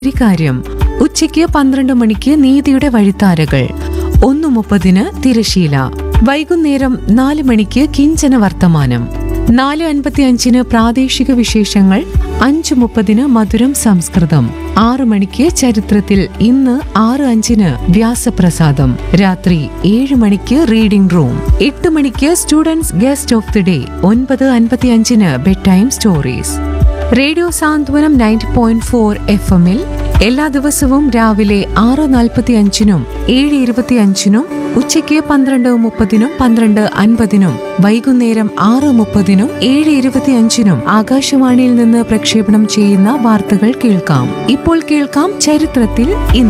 കാര്യം ഉച്ചയ്ക്ക് പന്ത്രണ്ട് മണിക്ക് നീതിയുടെ വഴിത്താരകൾ ഒന്ന് മുപ്പതിന് തിരശീല വൈകുന്നേരം നാല് മണിക്ക് കിഞ്ചന വർത്തമാനം നാല് അൻപത്തി അഞ്ചിന് പ്രാദേശിക വിശേഷങ്ങൾ അഞ്ച് മുപ്പതിന് മധുരം സംസ്കൃതം ആറു മണിക്ക് ചരിത്രത്തിൽ ഇന്ന് ആറ് അഞ്ചിന് വ്യാസപ്രസാദം രാത്രി ഏഴ് മണിക്ക് റീഡിംഗ് റൂം എട്ട് മണിക്ക് students guest of the day ഒൻപത് അൻപത്തി അഞ്ചിന് bedtime stories radio Santhwanam ninety point four F എമ്മിൽ എല്ലാ ദിവസവും രാവിലെ ആറ് നാൽപ്പത്തി അഞ്ചിനും ഏഴ് ഇരുപത്തി അഞ്ചിനും ഉച്ചയ്ക്ക് പന്ത്രണ്ട് മുപ്പതിനും പന്ത്രണ്ട് അൻപതിനും വൈകുന്നേരം ആറ് മുപ്പതിനും ഏഴ് ഇരുപത്തി അഞ്ചിനും ആകാശവാണിയിൽ നിന്ന് പ്രക്ഷേപണം ചെയ്യുന്ന വാർത്തകൾ കേൾക്കാം ഇപ്പോൾ കേൾക്കാം ചരിത്രത്തിൽ ഇന്ന്